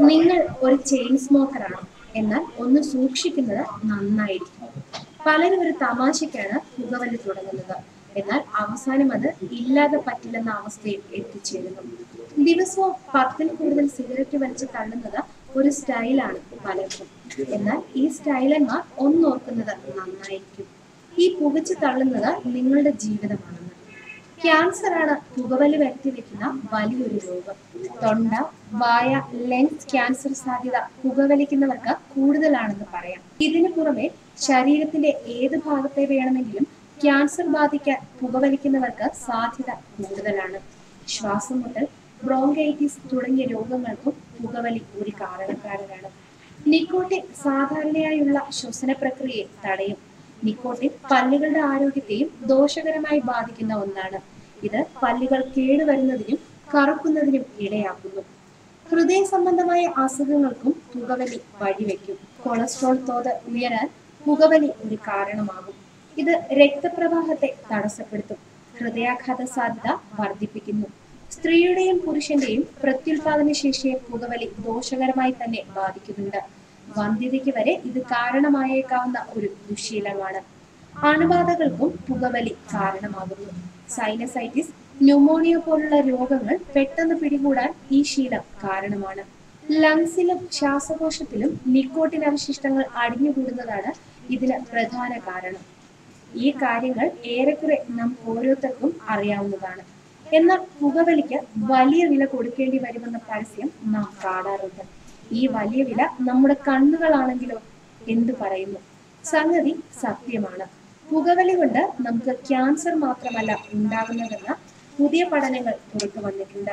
നിങ്ങൾ ഒരു ചെയിൻ സ്മോക്കറാണ് എന്നാൽ ഒന്ന് സൂക്ഷിക്കുന്നത് നന്നായിരിക്കും പലരും ഒരു തമാശയ്ക്കാണ് പുകവലി തുടങ്ങുന്നത് എന്നാൽ അവസാനം അത് ഇല്ലാതെ പറ്റില്ലെന്ന അവസ്ഥയിൽ എത്തിച്ചേരുന്നു ദിവസവും പത്തിൽ കൂടുതൽ സിഗരറ്റ് വലിച്ച് തള്ളുന്നത് ഒരു സ്റ്റൈലാണ് പലർക്കും എന്നാൽ ഈ സ്റ്റൈലന്മാർ ഒന്നോർക്കുന്നത് നന്നായിരിക്കും ഈ പുകച്ചു തള്ളുന്നത് നിങ്ങളുടെ ജീവിതമാണെന്ന് ക്യാൻസർ ആണ് പുകവലി വരുത്തിവെക്കുന്ന വലിയൊരു രോഗം തൊണ്ട വായ ലെൻസ് ക്യാൻസർ സാധ്യത പുകവലിക്കുന്നവർക്ക് കൂടുതലാണെന്ന് പറയാം ഇതിനു പുറമെ ശരീരത്തിന്റെ ഏത് ഭാഗത്തെ വേണമെങ്കിലും ക്യാൻസർ ബാധിക്കാൻ പുകവലിക്കുന്നവർക്ക് സാധ്യത കൂടുതലാണ് ശ്വാസം മുട്ടൽ ബ്രോങ്കൈറ്റിസ് തുടങ്ങിയ രോഗങ്ങൾക്കും പുകവലി ഒരു കാരണക്കാരനാണ് നിക്കോട്ടിൻ സാധാരണയായുള്ള ശ്വസന പ്രക്രിയയെ തടയും നിക്കോട്ടിൻ പല്ലുകളുടെ ആരോഗ്യത്തെയും ദോഷകരമായി ബാധിക്കുന്ന ഒന്നാണ് ഇത് പല്ലുകൾ കേടുവരുന്നതിനും കറുക്കുന്നതിനും ഇടയാക്കുന്നു ഹൃദയ സംബന്ധമായ അസുഖങ്ങൾക്കും പുകവലി വഴിവെക്കും കൊളസ്ട്രോൾ തോത് ഉയരാൻ പുകവലി ഒരു കാരണമാകും ഇത് രക്തപ്രവാഹത്തെ തടസ്സപ്പെടുത്തും ഹൃദയാഘാത സാധ്യത വർദ്ധിപ്പിക്കുന്നു സ്ത്രീയുടെയും പുരുഷന്റെയും പ്രത്യുൽപാദന ശേഷിയെ പുകവലി ദോഷകരമായി തന്നെ ബാധിക്കുന്നുണ്ട് വന്ധ്യതയ്ക്ക് വരെ ഇത് കാരണമായേക്കാവുന്ന ഒരു ദുശീലമാണ് അണുബാധകൾക്കും പുകവലി കാരണമാകുന്നു സൈനസൈറ്റിസ് ന്യൂമോണിയ പോലുള്ള രോഗങ്ങൾ പെട്ടെന്ന് പിടികൂടാൻ ഈ ശീലം കാരണമാണ് ലങ്സിലും ശ്വാസകോശത്തിലും നിക്കോട്ടിൻ അവശിഷ്ടങ്ങൾ അടിഞ്ഞുകൂടുന്നതാണ് ഇതിന് പ്രധാന കാരണം ഈ കാര്യങ്ങൾ ഏറെക്കുറെ നാം ഓരോരുത്തർക്കും അറിയാവുന്നതാണ് എന്നാൽ പുകവലിക്ക് വലിയ വില കൊടുക്കേണ്ടി വരുമെന്ന പരസ്യം നാം കാണാറുണ്ട് ഈ വലിയ വില നമ്മുടെ കണ്ണുകളാണെങ്കിലോ എന്തു പറയുന്നു സംഗതി സത്യമാണ് പുകവലി കൊണ്ട് നമുക്ക് ക്യാൻസർ മാത്രമല്ല ഉണ്ടാകുന്നതെന്ന പുതിയ പഠനങ്ങൾ പുറത്തു വന്നിട്ടുണ്ട്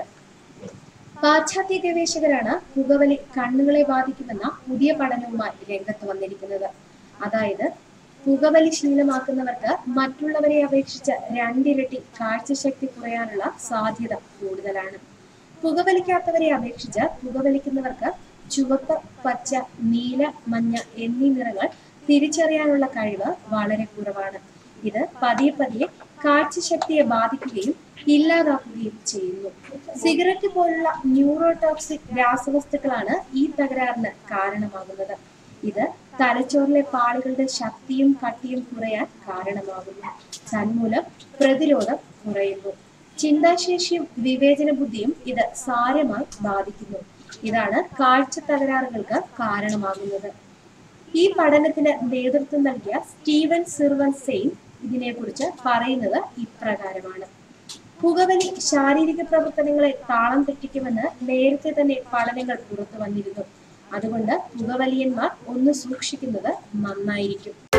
പാശ്ചാത്യ ഗവേഷകരാണ് പുകവലി കണ്ണുകളെ ബാധിക്കുമെന്ന പുതിയ പഠനവുമായി രംഗത്ത് വന്നിരിക്കുന്നത് അതായത് പുകവലി ശീലമാക്കുന്നവർക്ക് മറ്റുള്ളവരെ അപേക്ഷിച്ച് രണ്ടിരട്ടി കാഴ്ചശക്തി കുറയാനുള്ള സാധ്യത കൂടുതലാണ് പുകവലിക്കാത്തവരെ അപേക്ഷിച്ച് പുകവലിക്കുന്നവർക്ക് ചുവപ്പ് പച്ച നീല മഞ്ഞ എന്നീ നിറങ്ങൾ തിരിച്ചറിയാനുള്ള കഴിവ് വളരെ കുറവാണ് ഇത് പതിയെ പതിയെ കാഴ്ചശക്തിയെ ബാധിക്കുകയും ഇല്ലാതാക്കുകയും ചെയ്യുന്നു സിഗരറ്റ് പോലുള്ള ന്യൂറോടോക്സിക് രാസവസ്തുക്കളാണ് ഈ തകരാറിന് കാരണമാകുന്നത് ഇത് തലച്ചോറിലെ പാളികളുടെ ശക്തിയും കട്ടിയും കുറയാൻ കാരണമാകുന്നു തന്മൂലം പ്രതിരോധം കുറയുന്നു ചിന്താശേഷിയും വിവേചന ബുദ്ധിയും ഇത് സാരമായി ബാധിക്കുന്നു ഇതാണ് കാഴ്ച തകരാറുകൾക്ക് കാരണമാകുന്നത് ഈ പഠനത്തിന് നേതൃത്വം നൽകിയ സ്റ്റീവൻ സിർവൻ സെയിൻ ഇതിനെക്കുറിച്ച് പറയുന്നത് ഇപ്രകാരമാണ് പുകവലി ശാരീരിക പ്രവർത്തനങ്ങളെ താളം തെറ്റിക്കുമെന്ന് നേരത്തെ തന്നെ പഠനങ്ങൾ പുറത്തു വന്നിരുന്നു അതുകൊണ്ട് പുകവലിയന്മാർ ഒന്ന് സൂക്ഷിക്കുന്നത് നന്നായിരിക്കും